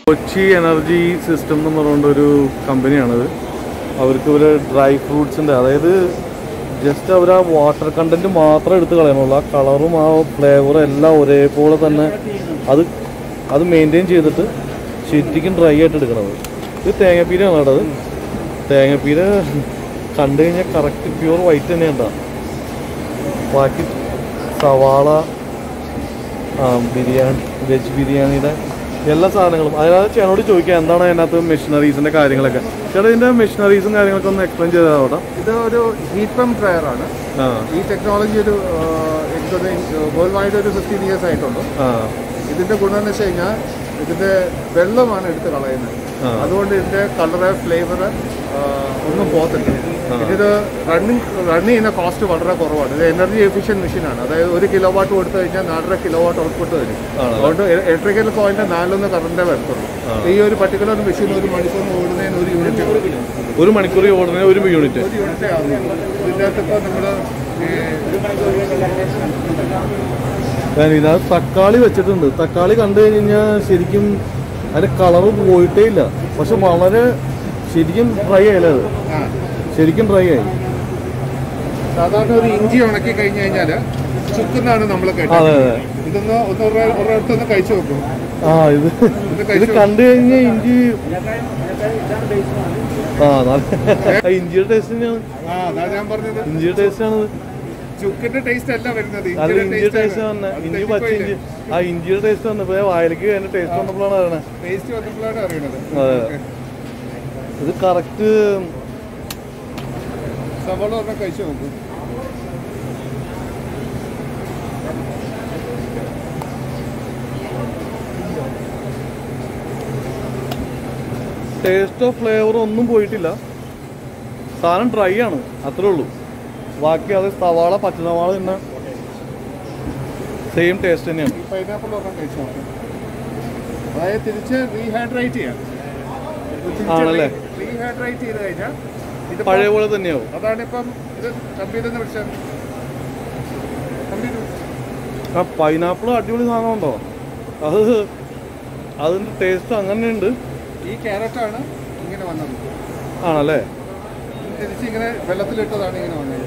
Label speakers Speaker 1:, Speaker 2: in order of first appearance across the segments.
Speaker 1: Kochi energy system എന്ന് പറഞ്ഞുകൊണ്ട് ഒരു കമ്പനിയാണത് അവർക്ക് ഇവര് ഡ്രൈ ഫ്രൂട്ട്സിൻ്റെ അതായത് ജസ്റ്റ് അവർ ആ വാട്ടർ കണ്ടന്റ് മാത്രം എടുത്ത് കളയണുള്ളൂ ആ കളറും ആ ഫ്ലേവറും എല്ലാം ഒരേപോലെ തന്നെ അത് അത് മെയിൻറ്റെയിൻ ചെയ്തിട്ട് ശരിക്കും ഡ്രൈ ആയിട്ട് എടുക്കണത് ഇത് തേങ്ങാപ്പീരാണ് കേട്ടോ അത് തേങ്ങാപ്പീര കണ്ടു കഴിഞ്ഞാൽ കറക്റ്റ് പ്യൂർ വൈറ്റ് തന്നെ ഉണ്ടാവും ബാക്കി സവാള ആ ബിരിയാണി വെജ് ബിരിയാണിയുടെ എല്ലാ സാധനങ്ങളും അതിനകത്ത് ചേട്ടനോട് ചോദിക്കാം എന്താണ് അതിനകത്ത് മെഷീനറീസിന്റെ കാര്യങ്ങളൊക്കെ ചേട്ടാ ഇതിന്റെ മെഷീനറീസും കാര്യങ്ങളൊക്കെ ഒന്ന് എക്സ്പ്ലെയിൻ ചെയ്താൽ അവിടെ
Speaker 2: ഇത് ഒരു ഹീറ്റ് പമ്പ് ഡ്രയർ ആണ്
Speaker 1: ആ
Speaker 2: ഈ ടെക്നോളജി ഒരു ആ, എനിക്കൊന്ന് വേൾഡ് വൈഡ് ഒരു ഫിഫ്റ്റീൻ ഇയേഴ്സ് ആയിട്ടുള്ളൂ
Speaker 1: ആ
Speaker 2: ഇതിന്റെ ഗുണം എന്ന് വെച്ച് കഴിഞ്ഞാൽ ഇതിന്റെ വെള്ളമാണ് എടുത്ത് കളയുന്നത്
Speaker 1: ആ.
Speaker 2: അതുകൊണ്ട് ഇതിന്റെ കളറ് ഫ്ലേവർ ഒന്നും പോകത്തില്ല ഇത് റണ്ണിങ് റൺ ചെയ്യുന്ന കോസ്റ്റ് വളരെ കുറവാണ് ഇത് എനർജി എഫിഷ്യൻറ്റ് മെഷീനാണ് അതായത് ഒരു കിലോ വാട്ട് കൊടുത്തു കഴിഞ്ഞാൽ നാലര കിലോ വാട്ട് ഔട്ട്പുട്ട് വരും
Speaker 1: ആണല്ലേ?
Speaker 2: അതുകൊണ്ട് ഇലക്ട്രിക്കൽ പോയിന്റ് നാലൊന്ന് കറണ്ടേ വരത്തുള്ളൂ ഈ ഒരു പർട്ടിക്കുലർ മെഷീൻ ഒരു മണിക്കൂറിന് ഓടുന്നതിന് ഒരു യൂണിറ്റ്
Speaker 1: ഒരു മണിക്കൂർ ഓടുന്ന ഒരു യൂണിറ്റ്
Speaker 2: ഒരു യൂണിറ്റേ ആവുന്നുള്ളൂ ഇതിൻ്റെ അകത്ത് ഇപ്പോൾ നമ്മൾ
Speaker 1: ഞാൻ ഇതിനകത്ത് തക്കാളി വെച്ചിട്ടുണ്ട് തക്കാളി കണ്ടു കഴിഞ്ഞാൽ ശരിക്കും അതിന്റെ കളറ് പോയിട്ടേ ഇല്ല പക്ഷെ വളരെ ശരിക്കും ഡ്രൈ ആയില്ല അത് ശരിക്കും ഡ്രൈ ആയി
Speaker 2: സാധാരണ ഒരു ഇഞ്ചി ഉണക്കി കഴിഞ്ഞ് കഴിഞ്ഞാൽ ചുക്കുന്നാണ് നമ്മൾ കേട്ടത്
Speaker 1: അതെ അതെ
Speaker 2: ഇതൊന്ന് ഒന്ന് ഒരാ- ഒരിടത്തൊന്ന് കഴിച്ചു നോക്കും
Speaker 1: ആ ഇത്
Speaker 2: ഇത്
Speaker 1: ഇത്
Speaker 2: കഴിച്ചു
Speaker 1: കണ്ടു കഴിഞ്ഞാൽ ഇഞ്ചി ആ നല്ല- ആ, ഇഞ്ചിയുടെ ടേസ്റ്റ് തന്നെയാണ്
Speaker 2: ആ അതാ ഞാൻ പറഞ്ഞത്
Speaker 1: ഇഞ്ചിയുടെ ടേസ്റ്റ് ആണത്
Speaker 2: ചുക്കിന്റെ ടേസ്റ്റ് അല്ല വരുന്നത്
Speaker 1: അത്
Speaker 2: ഇഞ്ചിയുടെ
Speaker 1: ഇഞ്ചിയുടെ ടേസ്റ്റ്
Speaker 2: ടേസ്റ്റ്
Speaker 1: തന്നെ ഇഞ്ചി പച്ച ഇഞ്ചി ആ ഇഞ്ചിയുടെ ടേസ്റ്റ് വന്നപ്പോ വായിലേക്ക് അതിന്റെ ടേസ്റ്റ് വന്നപ്പോഴാണ് അറിയണേ
Speaker 2: ടേസ്റ്റ് വന്നപ്പോഴാണ് അറിയണത്
Speaker 1: അതെ ഇത് കറക്റ്റ്
Speaker 2: സവാള ഒന്ന് കഴിച്ചു നോക്കും
Speaker 1: ടേസ്റ്റോ ഫ്ലേവറോ ഒന്നും പോയിട്ടില്ല സാധനം ഡ്രൈ ആണ് അത്രേ ഉള്ളൂ ബാക്കി അത് സവാള പച്ചസവാള തന്നെ സെയിം ടേസ്റ്റ് തന്നെയാണ്
Speaker 2: ഈ പൈനാപ്പിൾ ഒരെണ്ണം കഴിച്ചു നോക്കും അതായത് തിരിച്ച് റീഹൈഡ്രേറ്റ് ചെയ്യാം
Speaker 1: ആണല്ലേ?
Speaker 2: റീഹൈഡ്രേറ്റ് ചെയ്ത് കഴിഞ്ഞാൽ ഇത്
Speaker 1: പഴയ പോലെ തന്നെയാവും
Speaker 2: അതാണ് ഇപ്പം ഇത് കമ്പ്യൂട്ടറിൽ നിന്ന് വിളിച്ചത് കമ്പ്യൂട്ടർ
Speaker 1: ആ പൈനാപ്പിൾ അടിപൊളി സാധനം ഉണ്ടോ അത് അതിന്റെ ടേസ്റ്റ് അങ്ങനെയുണ്ട്
Speaker 2: ഈ ക്യാരറ്റാണ് ഇങ്ങനെ വന്നത്
Speaker 1: ആണല്ലേ
Speaker 2: തിരിച്ച് ഇങ്ങനെ വെള്ളത്തിലിട്ടതാണ് ഇങ്ങനെ വന്നത്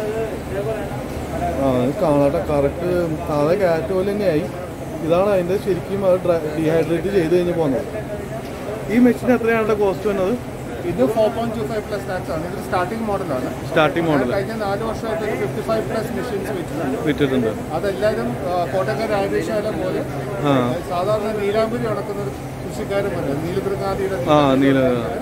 Speaker 1: ആ ഇത് കാണാട്ടെ കറക്റ്റ് സാധാ ക്യാറ്റ് പോലെ തന്നെയായി ഇതാണ് അതിന്റെ ശരിക്കും അത് ഡീഹൈഡ്രേറ്റ് ചെയ്ത് കഴിഞ്ഞ് പോകുന്നത് ഈ മെഷീൻ എത്രയാണ് കോസ്റ്റ് വരുന്നത്
Speaker 2: ഇത് four point two five plus tax ആണ് ഇത് സ്റ്റാർട്ടിംഗ് മോഡലാണ്
Speaker 1: സ്റ്റാർട്ടിംഗ് മോഡൽ
Speaker 2: കഴിഞ്ഞ നാല് വർഷമായിട്ട് ഒരു ഫിഫ്റ്റി ഫൈവ് പ്ലസ് മെഷീൻസ് വെച്ചിട്ടുണ്ട്
Speaker 1: വിറ്റിട്ടുണ്ട്
Speaker 2: അതെല്ലാവരും കോട്ടക്കര ആര്യശാല പോലെ
Speaker 1: ആ
Speaker 2: സാധാരണ നീലാംബരി ഉണക്കുന്ന ഒരു കൃഷിക്കാരും വരെ നീലബൃങ്ങാദിയുടെ
Speaker 1: ആ നീല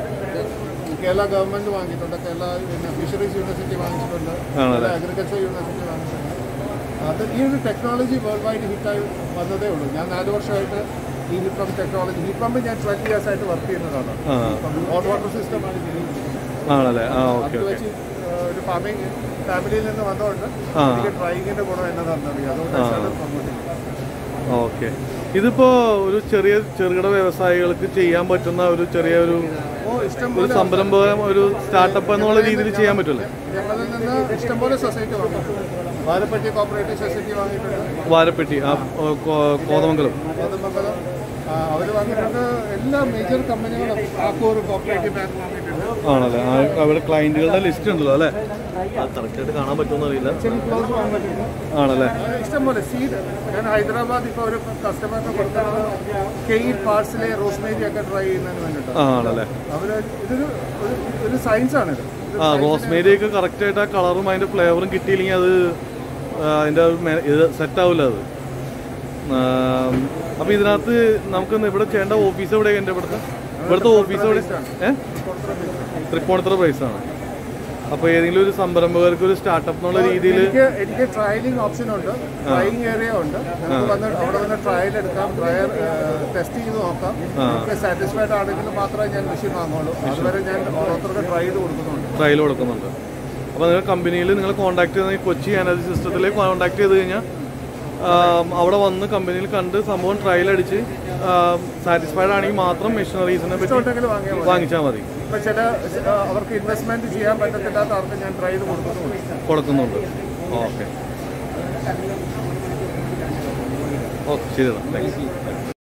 Speaker 2: കേരള ഗവൺമെന്റ് വാങ്ങിയിട്ടുണ്ട് കേരള പിന്നെ ഫിഷറീസ് യൂണിവേഴ്സിറ്റി വാങ്ങിച്ചിട്ടുണ്ട്
Speaker 1: ആണല്ലേ?
Speaker 2: അഗ്രികൾച്ചർ യൂണിവേഴ്സിറ്റി വാങ്ങിച്ചിട്ടുണ്ട് അത് ഈ ഒരു ടെക്നോളജി വേൾഡ് വൈഡ് ഹിറ്റായി വന്നതേ ഉള്ളൂ ഞാൻ നാല് വർഷമായിട്ട് ഈ heat pump technology heat pump ഞാൻ ട്വൽവ് ഇയേഴ്സ് ആയിട്ട് വർക്ക് ചെയ്യുന്നതാണ്
Speaker 1: ആ
Speaker 2: ഹോട്ട് വാട്ടർ സിസ്റ്റമാണ് ചെയ്യുന്നത്
Speaker 1: ആണല്ലേ ആ
Speaker 2: അത്
Speaker 1: ഓക്കെ ഓക്കെ
Speaker 2: വെച്ച് ഏഹ്, ഒരു ഫാമിംഗ് ഫാമിലിയിൽ നിന്ന് വന്നതുകൊണ്ട്
Speaker 1: ആ.
Speaker 2: എനിക്ക് ഡ്രൈവിങ്ങിന്റെ ഗുണം എന്നതാണെന്ന് അറിയാം അതുകൊണ്ടാണ് പ്രൊമോട്ട് ചെയ്യുന്നത്
Speaker 1: ഓക്കെ ഇതിപ്പോ ഒരു ചെറിയ ചെറുകിട വ്യവസായികൾക്ക് ചെയ്യാൻ പറ്റുന്ന ഒരു ചെറിയ ഒരു
Speaker 2: ഓ ഇഷ്ടം
Speaker 1: ഒരു സംരംഭം ഒരു സ്റ്റാർട്ടപ്പ് എന്നുള്ള രീതിയിൽ ചെയ്യാൻ പറ്റുമല്ലേ
Speaker 2: ഞങ്ങളിൽ നിന്ന് ഇഷ്ടംപോലെ സൊസൈറ്റി വാങ്ങിയിട്ടുണ്ട് വാരപ്പറ്റി കോപ്പറേറ്റീവ് സൊസൈറ്റി വാങ്ങിയിട്ടുണ്ട്
Speaker 1: വാരപ്പെട്ടി ആ ഓ, കോ- കോതമംഗലം
Speaker 2: കോതമംഗലം അവർ വാങ്ങിയിട്ടുണ്ട് എല്ലാ മേജർ കമ്പനികളും ആക്കൂർ കോപ്പറേറ്റീവ് ബാങ്ക് വാങ്ങിയിട്ടുണ്ട്
Speaker 1: ആണല്ലേ ആ, അവിടെ ക്ലയന്റുകളുടെ ലിസ്റ്റ് ഉണ്ടല്ലോ അല്ലേ കറക്റ്റായിട്ട് കാണാൻ പറ്റുമെന്ന് അറിയില്ല
Speaker 2: ചെറിയ ക്ലോസ് വാങ്ങിയിട്ടുണ്ട്
Speaker 1: ആണല്ലേ
Speaker 2: അങ്ങനെ ഇഷ്ടംപോലെ സീഡ് ഞാൻ ഹൈദരാബാദ് ഇപ്പോൾ ഒരു കസ്റ്റമറിന് കൊടുക്കുന്നത് കെയിൽ പാർട്സിലെ റോസ്മേരി ഒക്കെ ട്രൈ ചെയ്യുന്നതിന് വേണ്ടിയിട്ട്
Speaker 1: ആ ആണല്ലേ
Speaker 2: അവർ ഇതൊരു ഒരു- ഒരു സയൻസ് ആണ് ഇത് ഇത്
Speaker 1: ആ റോസ്മേരി ഒക്കെ കറക്റ്റ് ആയിട്ട് ആ കളറും അതിന്റെ ഫ്ലേവറും കിട്ടിയില്ലെങ്കിൽ അത് ആ, അതിന്റെ ഒരു മെ- ഇത് സെറ്റ് ആവില്ല അത് ആ, അപ്പൊ ഇതിനകത്ത് നമുക്ക് ഇന്ന് ഇവിടെ ചെയ്യേണ്ട ഓഫീസ് എവിടെയാണ് എൻ്റെ ഇവിടുത്തെ ഇവിടുത്തെ ഓഫീസ് എവിടെ ഏഹ് തൃപ്പൂണിത്തുറ പ്രൈസ് ആണ് അപ്പൊ ഏതെങ്കിലും ഒരു സംരംഭകർക്ക് ഒരു സ്റ്റാർട്ടപ്പ് എന്നുള്ള രീതിയിൽ
Speaker 2: എനിക്ക് എനിക്ക് ട്രയലിംഗ് ഓപ്ഷൻ ഉണ്ട് ട്രയലിംഗ് ഏരിയ ഉണ്ട് നമുക്ക് വന്ന് അവിടെ വന്ന് ട്രയൽ എടുക്കാം ട്രയൽ ടെസ്റ്റ് ചെയ്ത് നോക്കാം നമുക്ക് സാറ്റിസ്ഫൈഡ് ആണെങ്കിൽ മാത്രമേ ഞാൻ മെഷീൻ വാങ്ങുള്ളൂ അതുവരെ ഞാൻ ഓരോരുത്തർക്ക് ട്രൈ ചെയ്ത് കൊടുക്കുന്നുണ്ട്
Speaker 1: ട്രയൽ കൊടുക്കുന്നുണ്ട് അപ്പോൾ നിങ്ങൾ കമ്പനിയിൽ നിങ്ങൾ കോൺടാക്ട് ചെയ്യുന്ന ഈ കൊച്ചി എനർജി സിസ്റ്റത്തിൽ കോൺടാക്ട് ചെയ്ത് കഴിഞ്ഞാൽ അവിടെ വന്ന് കമ്പനിയിൽ കണ്ട് സംഭവം ട്രയൽ അടിച്ച് സാറ്റിസ്ഫൈഡ് ആണെങ്കിൽ മാത്രം മെഷീനറീസിനെ പറ്റി
Speaker 2: ഉണ്ടെങ്കിൽ വാങ്ങിയാൽ മതി
Speaker 1: വാങ്ങിച്ചാൽ മതി
Speaker 2: ഇപ്പൊ ചില ആ, അവർക്ക് ഇൻവെസ്റ്റ്മെന്റ് ചെയ്യാൻ പറ്റത്തില്ലാത്ത ആർക്ക് ഞാൻ ട്രൈ ചെയ്ത് കൊടുക്കുന്നുണ്ട്
Speaker 1: കൊടുക്കുന്നുണ്ട് ഓക്കെ ഓക്കെ ശരി താങ്ക് യു